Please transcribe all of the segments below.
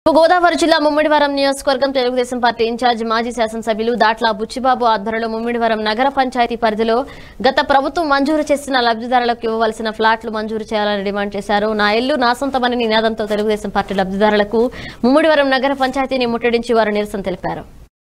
గోదావరి జిల్లా ముమ్మిడివరం నియోజకవర్గం Telugu Desam party incharge మాజీ శాసనసభ్యులు దాట్ల బుచ్చిబాబు ఆధ్వర్యంలో ముమ్మిడివరం నగర పంచాయతీ పరిధిలో గత ప్రభుత్వం మంజూరు చేసిన లబ్ధిదారులకు ఇవ్వవలసిన ఫ్లాట్లు మంజూరు చేయాలని డిమాండ్ చేశారు నా ఇల్లు నా సొంతమని నినాదంతో తెలుగుదేశం పార్టీ లబ్ధిదారులకు ముమ్మిడివరం నగర పంచాయతీని ముట్టడించి వారు నిరసన తెలిపారు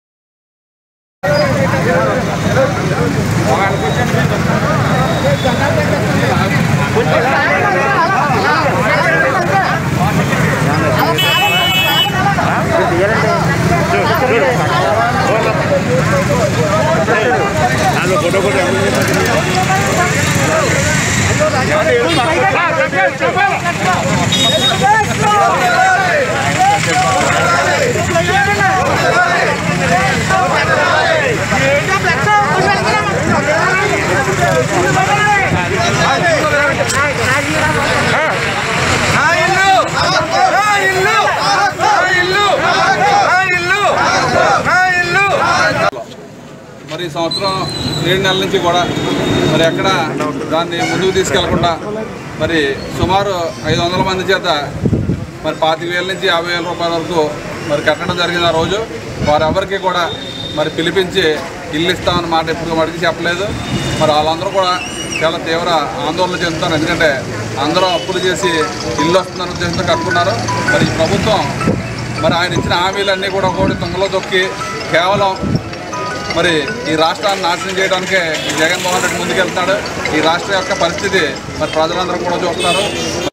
నా ఇల్లు నా ఇల్లు నా ఇల్లు నా ఇల్లు నా ఇల్లు మరి ఈ సంవత్సరం ఏడు నెలల నుంచి కూడా మరి ఎక్కడ దాన్ని ముందుకు తీసుకెళ్లకుండా మరి సుమారు ఐదు వందల మంది చేత మరి పాతిక వేల నుంచి యాభై వేల రూపాయల వరకు మరి కట్టడం జరిగింది ఆ రోజు వారెవరికి కూడా మరి పిలిపించి ఇల్లు ఇస్తామన్న మాట ఎప్పుడు మడికి చెప్పలేదు మరి వాళ్ళందరూ కూడా చాలా తీవ్ర ఆందోళన చెందుతారు ఎందుకంటే అందరూ అప్పులు చేసి ఇల్లు వస్తుందన్న ఉద్దేశంతో కట్టుకున్నారు మరి ఈ ప్రభుత్వం మరి ఆయన ఇచ్చిన హామీలన్నీ కూడా ఒకటి తుంగలో దొక్కి కేవలం మరి ఈ రాష్ట్రాన్ని నాశనం చేయడానికే ఈ జగన్మోహన్ రెడ్డి ముందుకెళ్తాడు ఈ రాష్ట్రం యొక్క పరిస్థితి మరి ప్రజలందరూ కూడా చూస్తున్నారు